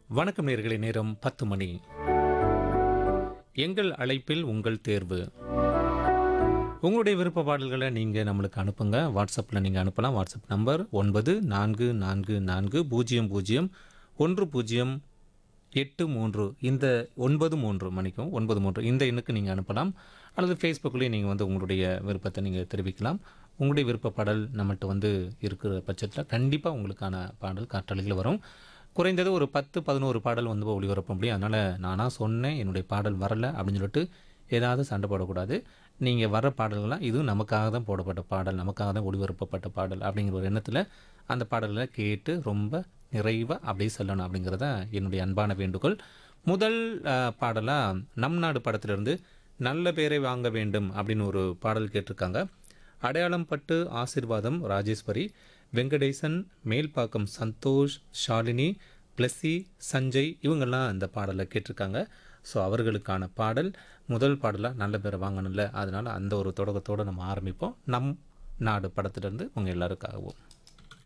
வணக்கம் நேர்களை நேரம் பத்து மணி எங்கள் அழைப்பில் உங்கள் தேர்வு உங்களுடைய விருப்ப பாடல்களை நீங்கள் நம்மளுக்கு அனுப்புங்க வாட்ஸ்அப்பில் நீங்கள் அனுப்பலாம் வாட்ஸ்அப் நம்பர் ஒன்பது நான்கு நான்கு நான்கு பூஜ்ஜியம் பூஜ்ஜியம் ஒன்று பூஜ்ஜியம் எட்டு மூன்று இந்த ஒன்பது மூன்று மணிக்கும் ஒன்பது மூன்று இந்த எண்ணுக்கு நீங்கள் அனுப்பலாம் அல்லது ஃபேஸ்புக்லேயும் நீங்கள் வந்து உங்களுடைய விருப்பத்தை நீங்கள் தெரிவிக்கலாம் உங்களுடைய விருப்ப பாடல் நம்மகிட்ட வந்து இருக்கிற பட்சத்தில் கண்டிப்பாக உங்களுக்கான பாடல் காற்றலையில் வரும் குறைந்தது ஒரு பத்து பதினோரு பாடல் வந்து ஒளிபரப்ப முடியும் அதனால் நானாக சொன்னேன் என்னுடைய பாடல் வரல அப்படின்னு சொல்லிட்டு ஏதாவது சண்டை போடக்கூடாது நீங்கள் வர பாடல்கள்லாம் இதுவும் நமக்காக தான் போடப்பட்ட பாடல் நமக்காக தான் ஒளிபரப்பப்பட்ட பாடல் அப்படிங்கிற ஒரு எண்ணத்தில் அந்த பாடல்களை கேட்டு ரொம்ப நிறைவாக அப்படியே சொல்லணும் அப்படிங்கிறத என்னுடைய அன்பான வேண்டுகோள் முதல் பாடலாக நம் நாடு படத்திலிருந்து நல்ல பேரை வாங்க வேண்டும் அப்படின்னு ஒரு பாடல் கேட்டிருக்காங்க அடையாளம் பட்டு ஆசிர்வாதம் ராஜேஸ்வரி வெங்கடேசன் மேல்பாக்கம் சந்தோஷ் ஷாலினி பிளஸ்ஸி சஞ்சய் இவங்கெல்லாம் இந்த பாடலை கேட்டிருக்காங்க ஸோ அவர்களுக்கான பாடல் முதல் பாடலாக நல்ல பேரை வாங்கணும்ல அதனால் அந்த ஒரு தொடக்கத்தோடு நம்ம ஆரம்பிப்போம் நம் நாடு படத்திலிருந்து உங்கள் எல்லாருக்காகவும்